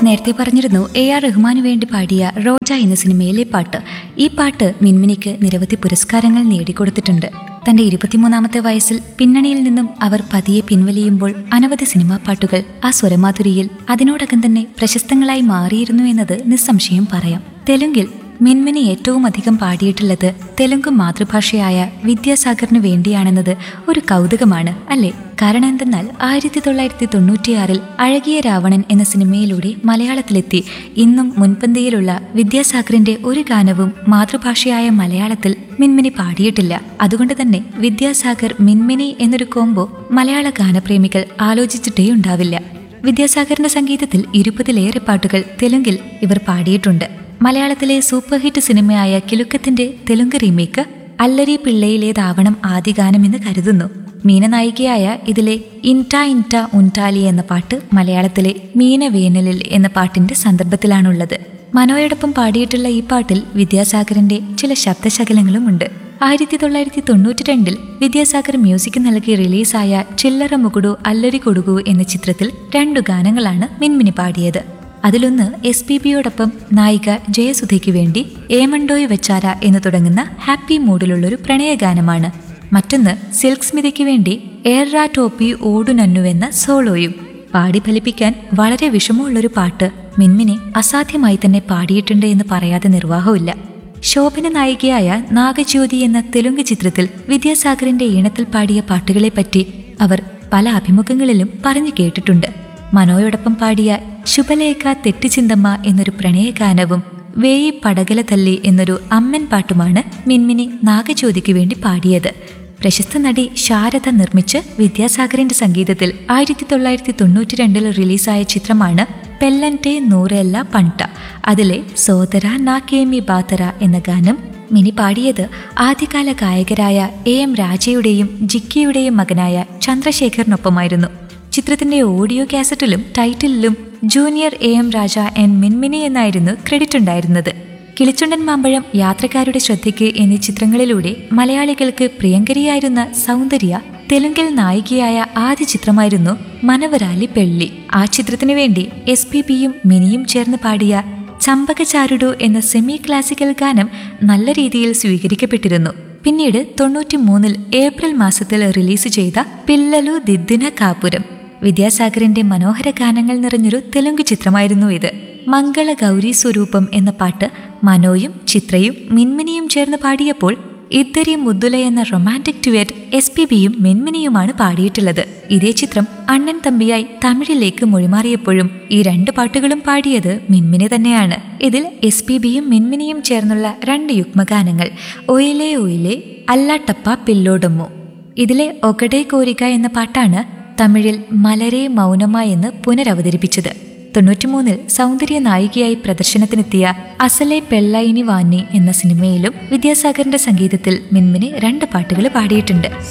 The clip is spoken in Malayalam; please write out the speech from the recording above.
നേരത്തെ പറഞ്ഞിരുന്നു എ ആർ റഹ്മാനു വേണ്ടി പാടിയ റോജ എന്ന സിനിമയിലെ പാട്ട് ഈ പാട്ട് മിൻമിനിക്ക് നിരവധി പുരസ്കാരങ്ങൾ നേടിക്കൊടുത്തിട്ടുണ്ട് തന്റെ ഇരുപത്തിമൂന്നാമത്തെ വയസ്സിൽ പിന്നണിയിൽ നിന്നും അവർ പതിയെ പിൻവലിയുമ്പോൾ അനവധി സിനിമാ പാട്ടുകൾ ആ സ്വരമാധുരിയിൽ അതിനോടകം തന്നെ പ്രശസ്തങ്ങളായി മാറിയിരുന്നു എന്നത് നിസ്സംശയം പറയാം തെലുങ്കിൽ മിൻമിനി ഏറ്റവും അധികം പാടിയിട്ടുള്ളത് തെലുങ്ക് മാതൃഭാഷയായ വിദ്യാസാഗറിന് വേണ്ടിയാണെന്നത് ഒരു കൗതുകമാണ് അല്ലേ കാരണം എന്തെന്നാൽ ആയിരത്തി തൊള്ളായിരത്തി തൊണ്ണൂറ്റിയാറിൽ അഴകിയ രാവണൻ എന്ന സിനിമയിലൂടെ മലയാളത്തിലെത്തി ഇന്നും മുൻപന്തിയിലുള്ള വിദ്യാസാഗറിന്റെ ഒരു ഗാനവും മാതൃഭാഷയായ മലയാളത്തിൽ മിൻമിനി പാടിയിട്ടില്ല അതുകൊണ്ട് തന്നെ വിദ്യാസാഗർ മിൻമിനി എന്നൊരു കോംബോ മലയാള ഗാനപ്രേമികൾ ആലോചിച്ചിട്ടേ ഉണ്ടാവില്ല വിദ്യാസാഗറിന്റെ സംഗീതത്തിൽ ഇരുപതിലേറെ പാട്ടുകൾ തെലുങ്കിൽ ഇവർ പാടിയിട്ടുണ്ട് മലയാളത്തിലെ സൂപ്പർ ഹിറ്റ് സിനിമയായ കിലുക്കത്തിന്റെ തെലുങ്ക് റീമേക്ക് അല്ലരി പിള്ളയിലേതാവണം ആദ്യ ഗാനമെന്ന് കരുതുന്നു മീനനായികയായ ഇതിലെ ഇൻറ്റ ഇൻറ്റ ഉൻറ്റാലി എന്ന പാട്ട് മലയാളത്തിലെ മീന വേനലിൽ എന്ന പാട്ടിന്റെ സന്ദർഭത്തിലാണുള്ളത് മനോയോടൊപ്പം പാടിയിട്ടുള്ള ഈ പാട്ടിൽ വിദ്യാസാഗറിന്റെ ചില ശബ്ദശകലങ്ങളുമുണ്ട് ആയിരത്തി തൊള്ളായിരത്തി തൊണ്ണൂറ്റി രണ്ടിൽ വിദ്യാസാഗർ മ്യൂസിക് നൽകി റിലീസായ ചില്ലറ മുകുടു അല്ലരി കൊടുകു എന്ന ചിത്രത്തിൽ രണ്ടു ഗാനങ്ങളാണ് മിൻമിനി പാടിയത് അതിലൊന്ന് എസ് പി ബിയോടൊപ്പം നായിക ജയസുധയ്ക്ക് വേണ്ടി ഏമണ്ടോയ് വെച്ചാര എന്ന് തുടങ്ങുന്ന ഹാപ്പി മൂഡിലുള്ളൊരു പ്രണയഗാനമാണ് മറ്റൊന്ന് സിൽക്ക് സ്മിതയ്ക്ക് വേണ്ടി ഏറാ ടോപ്പി ഓടുനന്നുവെന്ന സോളോയും പാടി ഫലിപ്പിക്കാൻ വളരെ വിഷമമുള്ളൊരു പാട്ട് മിൻമിനി അസാധ്യമായി തന്നെ പാടിയിട്ടുണ്ട് എന്ന് പറയാതെ നിർവാഹമില്ല ശോഭന നായികയായ നാഗജ്യോതി എന്ന തെലുങ്ക് ചിത്രത്തിൽ വിദ്യാസാഗറിന്റെ ഈണത്തിൽ പാടിയ പാട്ടുകളെപ്പറ്റി അവർ പല അഭിമുഖങ്ങളിലും പറഞ്ഞു കേട്ടിട്ടുണ്ട് മനോയോടൊപ്പം പാടിയ ശുഭലേഖ തെറ്റിച്ചിന്തമ്മ എന്നൊരു പ്രണയഗാനവും വേയി പടകല തല്ലി എന്നൊരു അമ്മൻ പാട്ടുമാണ് മിൻമിനി നാഗജ്യോതിക്ക് വേണ്ടി പാടിയത് പ്രശസ്ത നടി ശാരദ നിർമ്മിച്ച് വിദ്യാസാഗറിന്റെ സംഗീതത്തിൽ ആയിരത്തി തൊള്ളായിരത്തി തൊണ്ണൂറ്റി രണ്ടിൽ റിലീസായ ചിത്രമാണ് പെല്ലൻറ്റെ നൂറെല്ല പണ്ട അതിലെ സോദര നാക്കേമി ബാത്തര എന്ന ഗാനം മിനി പാടിയത് ആദ്യകാല ഗായകരായ എ എം രാജയുടെയും ജിക്കിയുടെയും മകനായ ചന്ദ്രശേഖറിനൊപ്പമായിരുന്നു ചിത്രത്തിന്റെ ഓഡിയോ കാസറ്റിലും ടൈറ്റിലിലും junior A M Raja and Minmini എന്നായിരുന്നു ക്രെഡിറ്റ് ഉണ്ടായിരുന്നത് കിളിച്ചുണ്ടൻ മാമ്പഴം യാത്രക്കാരുടെ ശ്രദ്ധയ്ക്ക് എന്നീ ചിത്രങ്ങളിലൂടെ മലയാളികൾക്ക് പ്രിയങ്കരിയായിരുന്ന സൗന്ദര്യ തെലുങ്കിൽ നായികയായ ആദ്യ ചിത്രമായിരുന്നു മനവരാലി പെള്ളി ആ ചിത്രത്തിനു വേണ്ടി എസ് പി ബിയും മിനിയും ചേർന്ന് പാടിയ ചമ്പകചാരുടു എന്ന സെമി ക്ലാസിക്കൽ ഗാനം നല്ല രീതിയിൽ സ്വീകരിക്കപ്പെട്ടിരുന്നു പിന്നീട് തൊണ്ണൂറ്റി മൂന്നിൽ ഏപ്രിൽ മാസത്തിൽ റിലീസ് ചെയ്ത പില്ലലു ദിദ്ദിന കാപുരം വിദ്യാസാഗറിന്റെ മനോഹര ഗാനങ്ങൾ നിറഞ്ഞൊരു തെലുങ്ക് ചിത്രമായിരുന്നു ഇത് മംഗള ഗൗരി സ്വരൂപം എന്ന പാട്ട് മനോയും ചിത്രയും മിൻമിനിയും ചേർന്ന് പാടിയപ്പോൾ ഇద్దരി മുദ്ദുല എന്ന റൊമാൻറ്റിക് ട്യുവറ്റ് എസ് പി ബിയും മിൻമിനിയുമാണ് പാടിയിട്ടുള്ളത് ഇതേ ചിത്രം അണ്ണൻ തമ്പിയായി തമിഴിലേക്ക് മൊഴിമാറിയപ്പോഴും ഈ രണ്ട് പാട്ടുകളും പാടിയത് മിൻമിനി തന്നെയാണ് ഇതിൽ എസ് പി ബിയും മിൻമിനിയും ചേർന്നുള്ള രണ്ട് യുഗ്മഗാനങ്ങൾ ഒയിലെ ഒയിലെ അല്ലാട്ടപ്പ പില്ലോടമ്മു ഇതിലെ ഒകടെ കോരിക എന്ന പാട്ടാണ് തമിഴിൽ മലരെ മൗനമ എന്ന് പുനരവതരിപ്പിച്ചത് തൊണ്ണൂറ്റിമൂന്നിൽ സൗന്ദര്യ നായികയായി പ്രദർശനത്തിനെത്തിയ അസലെ പെള്ളൈനി വാന്നി എന്ന സിനിമയിലും വിദ്യാസാഗറിന്റെ സംഗീതത്തിൽ മിൻമിനി രണ്ട് പാട്ടുകൾ പാടിയിട്ടുണ്ട്